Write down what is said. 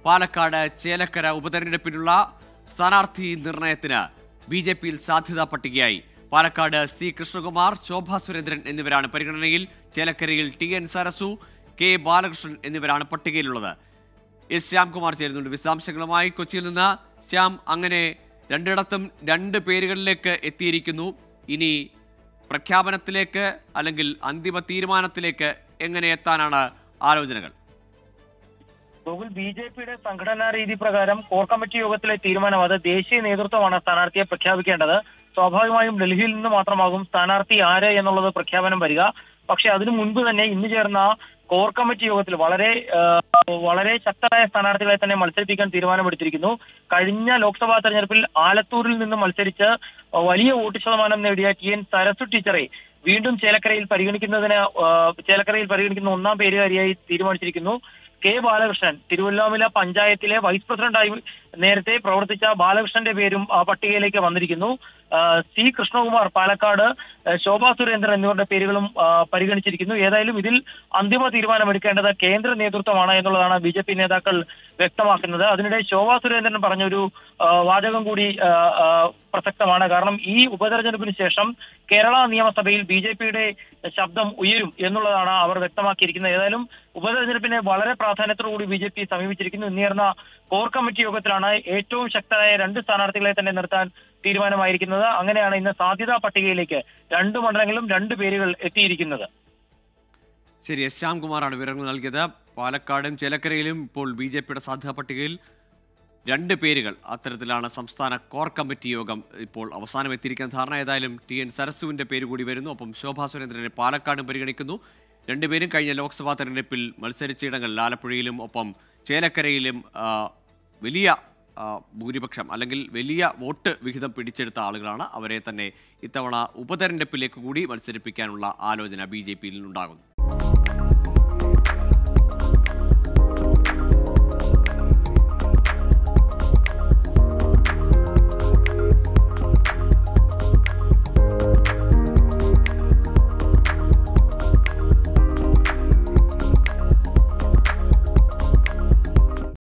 പാലക്കാട് ചേലക്കര ഉപതെരഞ്ഞെടുപ്പിനുള്ള സ്ഥാനാർത്ഥി നിർണയത്തിന് B J പിയിൽ സാധ്യതാ പട്ടികയായി പാലക്കാട് സി കൃഷ്ണകുമാർ ശോഭാ സുരേന്ദ്രൻ എന്നിവരാണ് പരിഗണനയിൽ ചേലക്കരയിൽ T N Sarasu K Balakrishnan എന്നിവരാണ് പട്ടികയിലുള്ളത് എസ് ശ്യാംകുമാർ ചേരുന്നുണ്ട് വിശദാംശങ്ങളുമായി കൊച്ചിയിൽ നിന്ന് ശ്യാം അങ്ങനെ രണ്ടിടത്തും രണ്ട് പേരുകളിലേക്ക് എത്തിയിരിക്കുന്നു ഇനി പ്രഖ്യാപനത്തിലേക്ക് അല്ലെങ്കിൽ അന്തിമ തീരുമാനത്തിലേക്ക് എങ്ങനെ എത്താനാണ് ആലോചനകൾ ഗോകുൽ ബി ജെ പിയുടെ സംഘടനാ രീതി പ്രകാരം കോർ കമ്മിറ്റി യോഗത്തിലെ തീരുമാനം അത് ദേശീയ നേതൃത്വമാണ് സ്ഥാനാർത്ഥിയെ പ്രഖ്യാപിക്കേണ്ടത് സ്വാഭാവികമായും ഡൽഹിയിൽ നിന്ന് മാത്രമാകും സ്ഥാനാർത്ഥി ആര് എന്നുള്ളത് പ്രഖ്യാപനം വരിക പക്ഷെ അതിനു മുൻപ് തന്നെ ഇന്ന് ചേർന്ന കോർ കമ്മിറ്റി യോഗത്തിൽ വളരെ ആ, വളരെ ശക്തരായ സ്ഥാനാർത്ഥികളെ തന്നെ മത്സരിപ്പിക്കാൻ തീരുമാനമെടുത്തിരിക്കുന്നു കഴിഞ്ഞ ലോക്സഭാ തെരഞ്ഞെടുപ്പിൽ ആലത്തൂരിൽ നിന്ന് മത്സരിച്ച് വലിയ വോട്ട് ശതമാനം നേടിയ ടി എൻ സരസു ടീച്ചറെ വീണ്ടും ചേലക്കരയിൽ പരിഗണിക്കുന്നതിന് ആ, ചേലക്കരയിൽ പരിഗണിക്കുന്ന ഒന്നാം പേരുകാരിയായി തീരുമാനിച്ചിരിക്കുന്നു കെ ബാലകൃഷ്ണൻ തിരുവല്ലാമല പഞ്ചായത്തിലെ വൈസ് പ്രസിഡന്റായി നേരത്തെ പ്രവർത്തിച്ച ബാലകൃഷ്ണന്റെ പേരും ആ പട്ടികയിലേക്ക് വന്നിരിക്കുന്നു ആ, സി കൃഷ്ണകുമാർ പാലക്കാട് ആ, ശോഭാ സുരേന്ദ്രൻ എന്നിവരുടെ പേരുകളും ആ, പരിഗണിച്ചിരിക്കുന്നു ഏതായാലും ഇതിൽ അന്തിമ തീരുമാനമെടുക്കേണ്ടത് കേന്ദ്ര നേതൃത്വമാണ് എന്നുള്ളതാണ് ബി ജെ പി നേതാക്കൾ വ്യക്തമാക്കുന്നത് അതിനിടെ ശോഭാ സുരേന്ദ്രൻ പറഞ്ഞൊരു ആ, വാചകം കൂടി ആ, ആ, പ്രസക്തമാണ് കാരണം ഈ ഉപതെരഞ്ഞെടുപ്പിന് ശേഷം കേരള നിയമസഭയിൽ ബി ജെ പിയുടെ ശബ്ദം ഉയരും എന്നുള്ളതാണ് അവർ വ്യക്തമാക്കിയിരിക്കുന്നത് ഏതായാലും ഉപതെരഞ്ഞെടുപ്പിനെ വളരെ പ്രാധാന്യത്തോടുകൂടി ബി ജെ പി സമീപിച്ചിരിക്കുന്നു ഇന്ന് ചേർന്ന കോർ കമ്മിറ്റി യോഗത്തിലാണ് ഏറ്റവും ശക്തരായ രണ്ട് സ്ഥാനാർത്ഥികളെ തന്നെ നിർത്താൻ തീരുമാനമായിരിക്കുന്നത് അങ്ങനെയാണ് ഇന്ന് സാധ്യതാ പട്ടികയിലേക്ക് രണ്ട് മണ്ഡലങ്ങളിലും രണ്ട് പേരുകൾ എത്തിയിരിക്കുന്നത് ശരി എസ് ശ്യാംകുമാറാണ് വിവരങ്ങൾ നൽകിയത് പാലക്കാടും ചേലക്കരയിലും ഇപ്പോൾ ബി ജെ പിയുടെ സാധ്യതാ പട്ടികയിൽ രണ്ട് പേരുകൾ അത്തരത്തിലാണ് സംസ്ഥാന കോർ കമ്മിറ്റി യോഗം ഇപ്പോൾ അവസാനം എത്തിയിരിക്കുന്ന ധാരണ ഏതായാലും ടി എൻ സരസുവിന്റെ പേര് കൂടി വരുന്നു ഒപ്പം ശോഭാ സുരേന്ദ്രനെ പാലക്കാടും പരിഗണിക്കുന്നു രണ്ടുപേരും കഴിഞ്ഞ ലോക്സഭാ തെരഞ്ഞെടുപ്പിൽ മത്സരിച്ച ഇടങ്ങളിൽ ആലപ്പുഴയിലും ഒപ്പം ചേലക്കരയിലും ആ, വലിയ ആ, ഭൂരിപക്ഷം അല്ലെങ്കിൽ വലിയ വോട്ട് വിഹിതം പിടിച്ചെടുത്ത ആളുകളാണ് അവരെ തന്നെ ഇത്തവണ ഉപതെരഞ്ഞെടുപ്പിലേക്ക് കൂടി മത്സരിപ്പിക്കാനുള്ള ആലോചന ബി ജെ പിയിൽ ഉണ്ടാകുന്നു